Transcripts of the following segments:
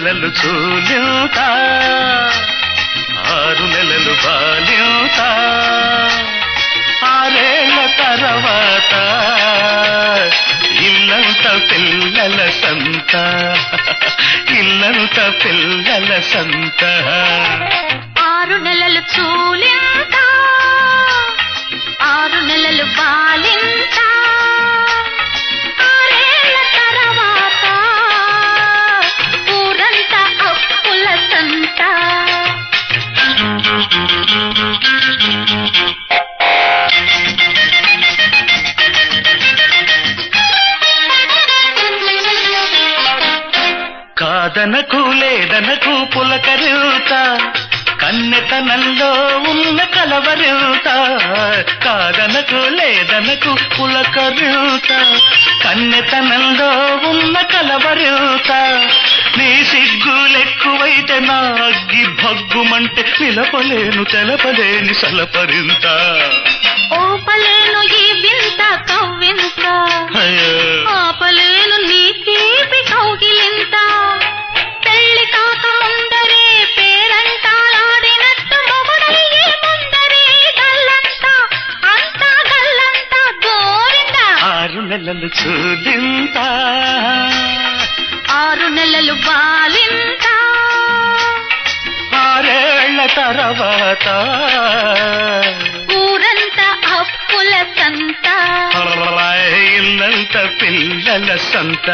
నెలలు చూలింత ఆరు నెలలు బాలింత ఆరేళ్ల తర్వాత ఇల్లంత పిల్లల సంత ఇల్లంత పిల్లల సంత ఆరు నెలలు చూలింత ఆరు నెలలు బాలింత ఆరేళ్ల తర్వాత ఊరంతా అప్పుల సంత కాదనకు లేదనకు పులకరిత కన్నెతనంలో ఉన్న కలవరిత కాదనకు లేదనకు పులకరిత కన్నెతనంలో ఉన్న కలవరిత నీ సిగ్గులెక్కువైతే నా అగ్గి భగ్గుమంటే నిలపలేను తెలపలేని సలపరింత ఓపలేను ఈ వింత కవ్వింత అయ్యో. ఆపలేను నీ తీపి కౌగిలింత పెళ్లి కాక ముందరే పేరంటాలాడినట్టు మొగుడయ్యే ముందరే గల్లంతా అంతా గల్లంతా గోరింద ఆరు నెలలు చూడింత ఆరు నెలలు బాలింత ఆరేళ్ల తర్వాత ఊరంతా అప్పుల సంత ఇల్లంత పిల్లల సంత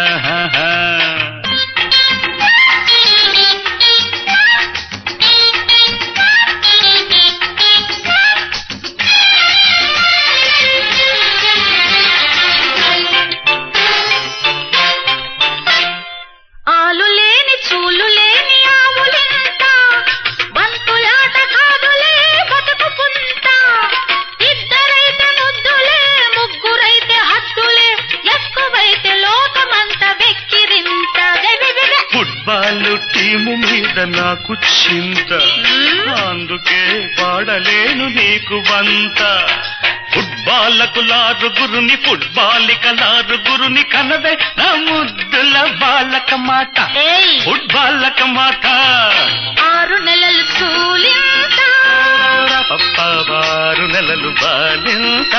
ఆలు లేని చూలు లేని ఆవులింత బంతులాట కాదులే బతుకు పుంత ఇద్దరైతే ముద్దులే ముగ్గురైతే హద్దులే ఎక్కువైతే లోకమంత వెక్కిరింత గె గె గె గె. ఫుట్బాల్ టీము మీద నాకు చింత అందుకే పాడలేను నీకు వంత ఫుట్బాలకు లారుగురుని ఫుట్బాలిక లారుగురుని కనవే నా ముద్దుల బాలక మాట ఏయ్ ఫుట్బాలక మాట ఆరు నెలలు చూలింత పప్పారు నెలలు బాలింత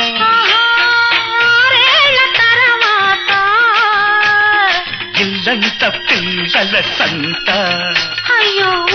ఆరేళ్ల తర్వాత ఇల్లంత పిల్లల సంత అయ్యో